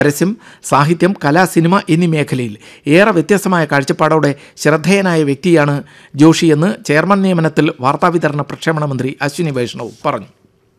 പരസ്യം സാഹിത്യം കല സിനിമ എന്നീ മേഖലയിൽ ഏറെ വ്യത്യസ്തമായ കാഴ്ചപ്പാടോടെ ശ്രദ്ധേയനായ വ്യക്തിയാണ് ജോഷിയെന്ന് ചെയർമാൻ നിയമനത്തിൽ വാർത്താവിതരണ പ്രക്ഷേപണ മന്ത്രി അശ്വിനി വൈഷ്ണവ് പറഞ്ഞു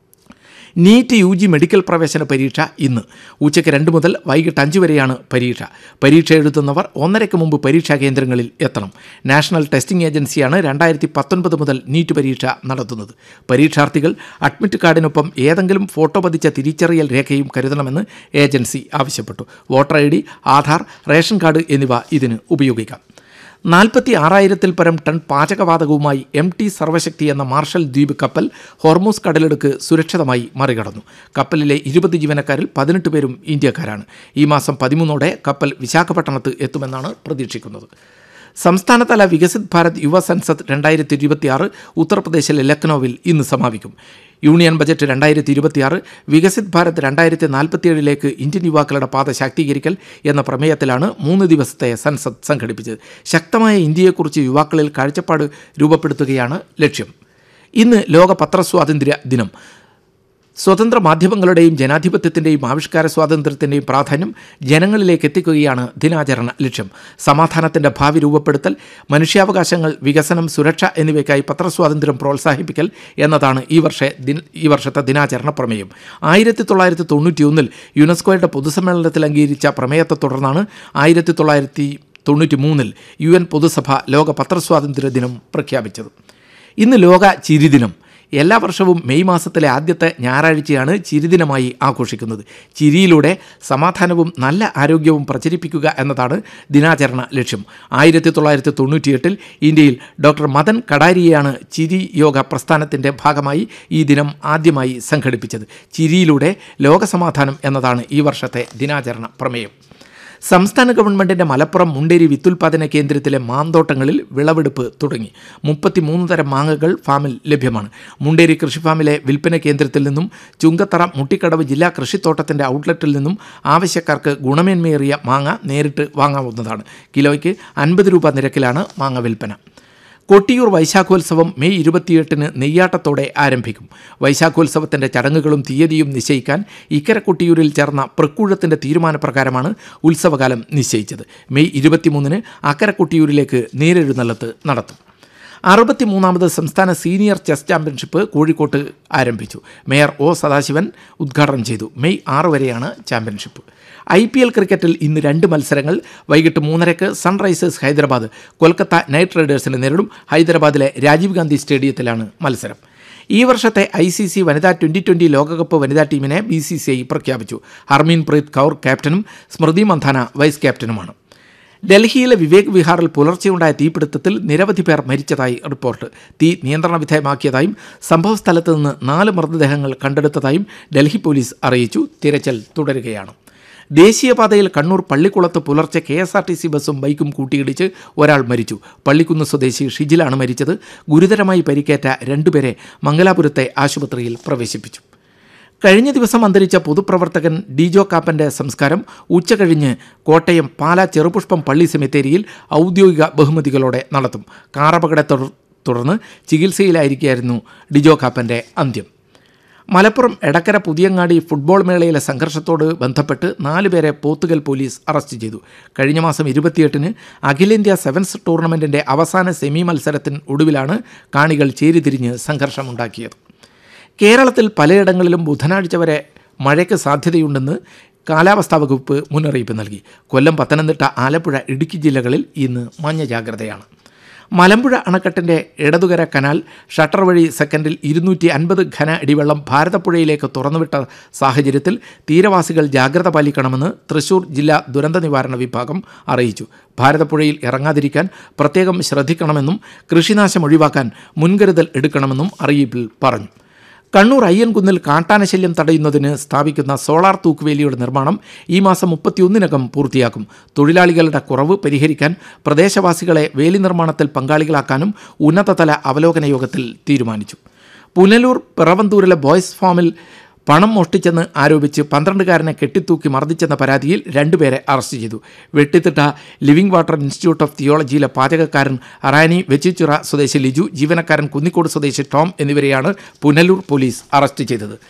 നീറ്റ് യു ജി മെഡിക്കൽ പ്രവേശന പരീക്ഷ ഇന്ന് ഉച്ചയ്ക്ക് രണ്ട് മുതൽ വൈകിട്ട് അഞ്ച് വരെയാണ് പരീക്ഷ പരീക്ഷ എഴുതുന്നവർ ഒന്നരയ്ക്ക് മുമ്പ് പരീക്ഷാ കേന്ദ്രങ്ങളിൽ എത്തണം നാഷണൽ ടെസ്റ്റിംഗ് ഏജൻസിയാണ് രണ്ടായിരത്തി പത്തൊൻപത് മുതൽ നീറ്റ് പരീക്ഷ നടത്തുന്നത് പരീക്ഷാർത്ഥികൾ അഡ്മിറ്റ് കാർഡിനൊപ്പം ഏതെങ്കിലും ഫോട്ടോ പതിച്ച തിരിച്ചറിയൽ രേഖയും കരുതണമെന്ന് ഏജൻസി ആവശ്യപ്പെട്ടു voter I D Aadhaar ration card എന്നിവ ഇതിന് ഉപയോഗിക്കാം നാൽപ്പത്തി ആറായിരത്തിൽ പരം ടൺ പാചകവാതകവുമായി എം ടി സർവശക്തി എന്ന മാർഷൽ ദ്വീപ് കപ്പൽ ഹോർമൂസ് കടലെടുക്ക് സുരക്ഷിതമായി മറികടന്നു കപ്പലിലെ ഇരുപത് ജീവനക്കാരിൽ പതിനെട്ട് പേരും ഇന്ത്യക്കാരാണ് ഈ മാസം പതിമൂന്നോടെ കപ്പൽ വിശാഖപട്ടണത്ത് എത്തുമെന്നാണ് പ്രതീക്ഷിക്കുന്നത് സംസ്ഥാനതല വികസിത് ഭാരത് യുവ സൻസദ് രണ്ടായിരത്തി ഇരുപത്തിയാറ് ഉത്തർപ്രദേശിലെ ലക്നൌവിൽ ഇന്ന് സമാപിക്കും യൂണിയൻ ബജറ്റ് രണ്ടായിരത്തി ഇരുപത്തിയാറ് വികസിത് ഭാരത് രണ്ടായിരത്തി നാൽപ്പത്തിയേഴിലേക്ക് ഇന്ത്യൻ യുവാക്കളുടെ പാത ശാക്തീകരിക്കൽ എന്ന പ്രമേയത്തിലാണ് മൂന്ന് ദിവസത്തെ സൻസദ് സംഘടിപ്പിച്ചത് ശക്തമായ ഇന്ത്യയെക്കുറിച്ച് യുവാക്കളിൽ കാഴ്ചപ്പാട് രൂപപ്പെടുത്തുകയാണ് ലക്ഷ്യം ഇന്ന് ലോക പത്രസ്വാതന്ത്ര്യ ദിനം സ്വതന്ത്ര മാധ്യമങ്ങളുടെയും ജനാധിപത്യത്തിൻ്റെയും ആവിഷ്കാര സ്വാതന്ത്ര്യത്തിൻ്റെയും പ്രാധാന്യം ജനങ്ങളിലേക്ക് എത്തിക്കുകയാണ് ദിനാചരണ ലക്ഷ്യം സമാധാനത്തിൻ്റെ ഭാവി രൂപപ്പെടുത്തൽ മനുഷ്യാവകാശങ്ങൾ വികസനം സുരക്ഷ എന്നിവയ്ക്കായി പത്രസ്വാതന്ത്ര്യം പ്രോത്സാഹിപ്പിക്കൽ എന്നതാണ് ഈ വർഷ ദിന ഈ വർഷത്തെ ദിനാചരണ പ്രമേയം ആയിരത്തി തൊള്ളായിരത്തി തൊണ്ണൂറ്റിയൊന്നിൽ യുനെസ്കോയുടെ പൊതുസമ്മേളനത്തിൽ അംഗീകരിച്ച പ്രമേയത്തെ തുടർന്നാണ് ആയിരത്തി തൊള്ളായിരത്തി തൊണ്ണൂറ്റി മൂന്നിൽ യു എൻ പൊതുസഭ ലോക പത്രസ്വാതന്ത്ര്യ ദിനം പ്രഖ്യാപിച്ചത് ഇന്ന് ലോക ചിരിദിനം എല്ലാ വർഷവും മെയ് മാസത്തിലെ ആദ്യത്തെ ഞായറാഴ്ചയാണ് ചിരിദിനമായി ആഘോഷിക്കുന്നത് ചിരിയിലൂടെ സമാധാനവും നല്ല ആരോഗ്യവും പ്രചരിപ്പിക്കുക എന്നതാണ് ദിനാചരണ ലക്ഷ്യം ആയിരത്തി തൊള്ളായിരത്തി തൊണ്ണൂറ്റിയെട്ടിൽ ഇന്ത്യയിൽ ഡോക്ടർ മദൻ കടാരിയെയാണ് ചിരി യോഗ പ്രസ്ഥാനത്തിൻ്റെ ഭാഗമായി ഈ ദിനം ആദ്യമായി സംഘടിപ്പിച്ചത് ചിരിയിലൂടെ ലോകസമാധാനം എന്നതാണ് ഈ വർഷത്തെ ദിനാചരണ പ്രമേയം സംസ്ഥാന ഗവൺമെന്റിന്റെ മലപ്പുറം മുണ്ടേരി വിത്തുൽപാദന കേന്ദ്രത്തിലെ മാന്തോട്ടങ്ങളിൽ വിളവെടുപ്പ് തുടങ്ങി മുപ്പത്തിമൂന്ന് തരം മാങ്ങകൾ ഫാമിൽ ലഭ്യമാണ് മുണ്ടേരി കൃഷിഫാമിലെ വിൽപ്പന കേന്ദ്രത്തിൽ നിന്നും ചുങ്കത്തറ മുട്ടിക്കടവ് ജില്ലാ കൃഷിത്തോട്ടത്തിന്റെ ഔട്ട്ലെറ്റിൽ നിന്നും ആവശ്യക്കാർക്ക് ഗുണമേന്മയേറിയ മാങ്ങ നേരിട്ട് വാങ്ങാവുന്നതാണ് കിലോയ്ക്ക് അൻപത് രൂപ നിരക്കിലാണ് മാങ്ങ വിൽപ്പന കൊട്ടിയൂർ വൈശാഖോത്സവം മെയ് ഇരുപത്തിയെട്ടിന് നെയ്യാട്ടത്തോടെ ആരംഭിക്കും വൈശാഖോത്സവത്തിന്റെ ചടങ്ങുകളും തീയതിയും നിശ്ചയിക്കാൻ ഇക്കര കൊട്ടിയൂരിൽ ചേർന്ന പ്രക്കൂഴത്തിന്റെ തീരുമാനപ്രകാരമാണ് ഉത്സവകാലം നിശ്ചയിച്ചത് മെയ് ഇരുപത്തിമൂന്നിന് അക്കര കൊട്ടിയൂരിലേക്ക് നീരെഴുന്നള്ളത്ത് നടത്തും അറുപത്തിമൂന്നാമത് സംസ്ഥാന സീനിയർ ചെസ് ചാമ്പ്യൻഷിപ്പ് കോഴിക്കോട്ട് ആരംഭിച്ചു മേയർ ഒ സദാശിവൻ ഉദ്ഘാടനം ചെയ്തു മെയ് ആറ് വരെയാണ് ചാമ്പ്യൻഷിപ്പ് ഐ പി എൽ ക്രിക്കറ്റിൽ ഇന്ന് രണ്ട് മത്സരങ്ങൾ വൈകിട്ട് മൂന്നരയ്ക്ക് സൺറൈസേഴ്സ് ഹൈദരാബാദ് കൊൽക്കത്ത നൈറ്റ് റൈഡേഴ്സിനെ നേരിടും ഹൈദരാബാദിലെ രാജീവ് ഗാന്ധി സ്റ്റേഡിയത്തിലാണ് മത്സരം ഈ വർഷത്തെ ഐ സി സി വനിതാ ട്വൻ്റി ട്വൻ്റി ലോകകപ്പ് വനിതാ ടീമിനെ ബി സി സി ഐ പ്രഖ്യാപിച്ചു ഹർമീൻ പ്രീത് കൗർ ക്യാപ്റ്റനും സ്മൃതി മന്ധാന വൈസ് ക്യാപ്റ്റനുമാണ് ഡൽഹിയിലെ വിവേക് വിഹാറിൽ പുലർച്ചെയുണ്ടായ തീപിടുത്തത്തിൽ നിരവധി പേർ മരിച്ചതായി റിപ്പോർട്ട് തീ നിയന്ത്രണ വിധേയമാക്കിയതായും സംഭവസ്ഥലത്ത് നിന്ന് നാല് മൃതദേഹങ്ങൾ കണ്ടെടുത്തതായും ഡൽഹി പോലീസ് അറിയിച്ചു തിരച്ചിൽ തുടരുകയാണ് ദേശീയപാതയിൽ കണ്ണൂർ പള്ളിക്കുളത്ത് പുലർച്ചെ K S R T C ബസ്സും ബൈക്കും കൂട്ടിയിടിച്ച് ഒരാൾ മരിച്ചു പള്ളിക്കുന്ന് സ്വദേശി ഷിജിലാണ് മരിച്ചത് ഗുരുതരമായി പരിക്കേറ്റ രണ്ടുപേരെ മംഗലാപുരത്തെ ആശുപത്രിയിൽ പ്രവേശിപ്പിച്ചു കഴിഞ്ഞ ദിവസം അന്തരിച്ച പൊതുപ്രവർത്തകൻ ഡിജോ കാപ്പൻ്റെ സംസ്കാരം ഉച്ചകഴിഞ്ഞ് കോട്ടയം പാല ചെറുപുഷ്പം പള്ളി സെമിത്തേരിയിൽ ഔദ്യോഗിക ബഹുമതികളോടെ നടത്തും കാറപകടത്തെ തുടർന്ന് ചികിത്സയിലായിരിക്കുകയായിരുന്നു ഡിജോ കാപ്പൻ്റെ അന്ത്യം മലപ്പുറം എടക്കര പുതിയങ്ങാടി ഫുട്ബോൾ മേളയിലെ സംഘർഷത്തോട് ബന്ധപ്പെട്ട് നാലുപേരെ പോത്തുകൽ പോലീസ് അറസ്റ്റ് ചെയ്തു കഴിഞ്ഞ മാസം ഇരുപത്തിയെട്ടിന് അഖിലേന്ത്യാ സെവൻസ് ടൂർണമെൻറ്റിൻ്റെ അവസാന സെമി മത്സരത്തിന് ഒടുവിലാണ് കാണികൾ ചേരിതിരിഞ്ഞ് സംഘർഷമുണ്ടാക്കിയത് കേരളത്തിൽ പലയിടങ്ങളിലും ബുധനാഴ്ച വരെ മഴയ്ക്ക് സാധ്യതയുണ്ടെന്ന് കാലാവസ്ഥാ വകുപ്പ് മുന്നറിയിപ്പ് നൽകി കൊല്ലം പത്തനംതിട്ട ആലപ്പുഴ ഇടുക്കി ജില്ലകളിൽ ഇന്ന് മഞ്ഞ ജാഗ്രതയാണ് മലമ്പുഴ അണക്കെട്ടിൻ്റെ ഇടതുകര കനാൽ ഷട്ടർ വഴി സെക്കൻഡിൽ ഇരുന്നൂറ്റി അൻപത് ഘന അടിവെള്ളം ഭാരതപ്പുഴയിലേക്ക് തുറന്നുവിട്ട സാഹചര്യത്തിൽ തീരവാസികൾ ജാഗ്രത പാലിക്കണമെന്ന് തൃശൂർ ജില്ലാ ദുരന്ത നിവാരണ വിഭാഗം അറിയിച്ചു ഭാരതപ്പുഴയിൽ ഇറങ്ങാതിരിക്കാൻ പ്രത്യേകം ശ്രദ്ധിക്കണമെന്നും കൃഷിനാശം ഒഴിവാക്കാൻ മുൻകരുതൽ എടുക്കണമെന്നും അറിയിപ്പിൽ പറഞ്ഞു കണ്ണൂർ അയ്യൻകുന്നിൽ കാട്ടാനശല്യം തടയുന്നതിന് സ്ഥാപിക്കുന്ന സോളാർ തൂക്കുവേലിയുടെ നിർമ്മാണം ഈ മാസം മുപ്പത്തിയൊന്നിനകം പൂർത്തിയാക്കും തൊഴിലാളികളുടെ കുറവ് പരിഹരിക്കാൻ പ്രദേശവാസികളെ വേലി നിർമ്മാണത്തിൽ പങ്കാളികളാക്കാനും ഉന്നതതല അവലോകന യോഗത്തിൽ തീരുമാനിച്ചു പുനലൂർ പിറവന്തൂരിലെ ബോയ്സ് ഫാമിൽ പണം മോഷ്ടിച്ചെന്ന് ആരോപിച്ച് പന്ത്രണ്ടുകാരനെ കെട്ടിത്തൂക്കി മർദ്ദിച്ചെന്ന പരാതിയിൽ രണ്ടുപേരെ അറസ്റ്റ് ചെയ്തു Vettithitta living water institute of തിയോളജിയിലെ പാചകക്കാരൻ അറാനി വെച്ചിച്ചിറ സ്വദേശി ലിജു ജീവനക്കാരൻ കുന്നിക്കോട് സ്വദേശി ടോം എന്നിവരെയാണ് പുനലൂർ പോലീസ് അറസ്റ്റ് ചെയ്തത്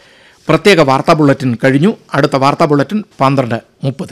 പ്രത്യേക വാർത്താ ബുള്ളറ്റിൻ കഴിഞ്ഞു അടുത്ത വാർത്താ ബുള്ളറ്റിൻ പന്ത്രണ്ട് മുപ്പത്